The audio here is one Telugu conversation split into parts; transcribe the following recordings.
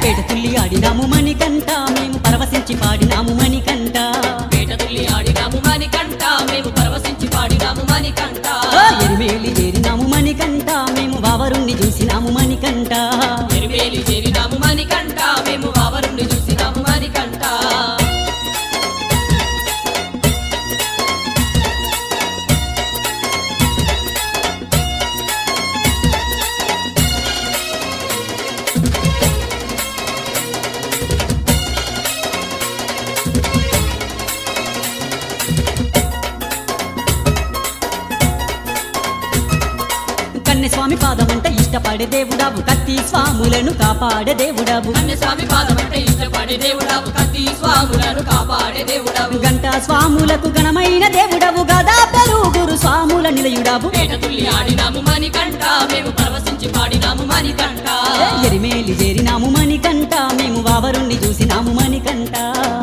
పేట తుల్లి ఆడినాము మణికంట మేము పరవశించి పాడినాము మణికంట పేట తుల్లి ఆడినాము మణికంట మేము పరవశించి పాడినాము మణికంట ఆ ఎరిమేలి చేరినాము మణికంట మేము వావరుణ్ణి చూసినాము మణికంట ఎరిమేలి చేరినాము మణికంట మేము వావరుణ్ణి చూసినాము మణికంట కన్నె స్వామి పాదమంట ఇష్టపడే దేవుడావు కత్తి స్వాములను కాపాడే దేవుడావు కన్య స్వామి పాదమంటే ఇష్టపడే దేవుడావు కత్తి స్వాములను కాపాడే దేవుడావు గంట స్వాములకు ఘనమైన దేవుడవు గదా పలుగురు స్వాముల నిలయుడావు పేట తుల్లి ఆడినాము మణికంట మేము పరవశించి పాడినాము మణికంట ఎరిమేలి చేరినాము మణికంట మేము వావరుణ్ణి చూసినాము మణికంట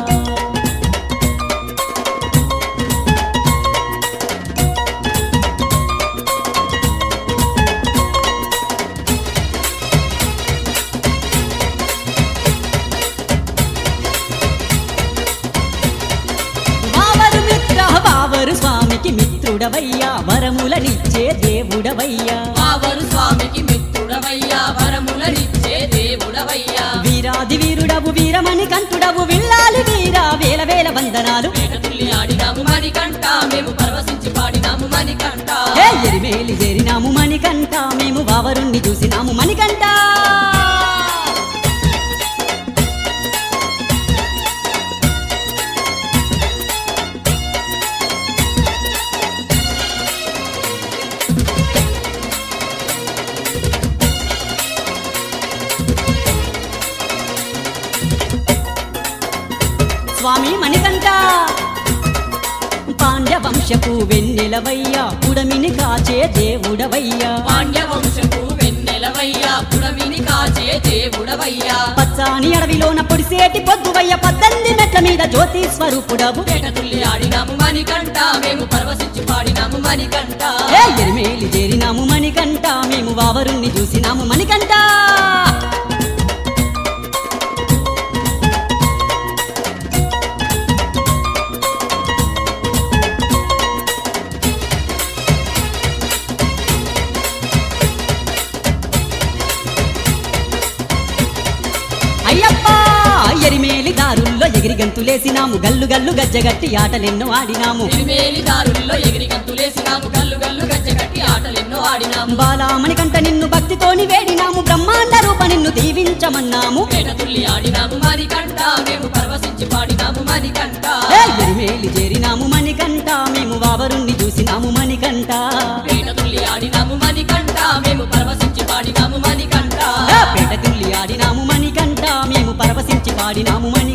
వావరు మిత్ర వావరు స్వామికి మిత్రుడవయ్యా వరములనిచ్చే దేవుడవయ్యా వావరు స్వామికి మిత్రుడవయ్యా వరములనిచ్చే దేవుడవయ్యా వీరాది వీరుడవు వీరమణి కంటుడవు విల్లాలి వీరా వేల వేల వందనాలు పేట తుల్లి ఆడినాము మణికంట మేము పరవశించి పాడినాము మణికంట హే ఎరిమేలి చేరినాము మణికంట మేము వావరుణ్ణి చూసినాము మణికంట స్వామి మణికంఠ పాండ్య వంశపు వెన్నెలవయ్యా పుడమిని కాచే దేవుడవయ్యా పాండ్య వంశపు వెన్నెలవయ్యా పుడమిని కాచే దేవుడవయ్యా పచ్చాని అడవిలోన పొడిసేటి పొద్దువయ్య పద్దెనిమిది మెట్ల మీద జ్యోతి స్వరూపుడవు పేట తుల్లి ఆడినాము మణికంట మేము పరవశించి పాడినాము మణికంట ఏ ఎరిమేలి చేరినాము మణికంట మేము వావరుణ్ణి చూసినాము మణికంట అయ్యప్ప ఎరిమేలి దారుల్లో ఎగిరి గంతులేసినాము గల్లు గల్లు గజ్జగట్టి ఆటలెన్నో ఆడినాము ఎరిమేలి దారుల్లో ఎగిరి గంతులేసినాము గల్లు గల్లు గజ్జగట్టి ఆటలెన్నో ఆడినాము బాలామణి కంట నిన్ను భక్తితోని వేడినాము బ్రహ్మాండ రూప నిన్ను దీవించమన్నాము పేట తుల్లి ఆడినాము మణికంట మేము పరవశించి పాడినాము మణికంట ఏ ఎరిమేలి చేరినాము మణికంట మేము వావరుణ్ణి చూసినాము మణికంట పేట తుల్లి ఆడినాము మణికంట మేము పరవశించి పాడినాము మణికంట ఏ పేట తుల్లి ఆడినాము మణికంట మేము పరవశించి పాడినాము మణికంట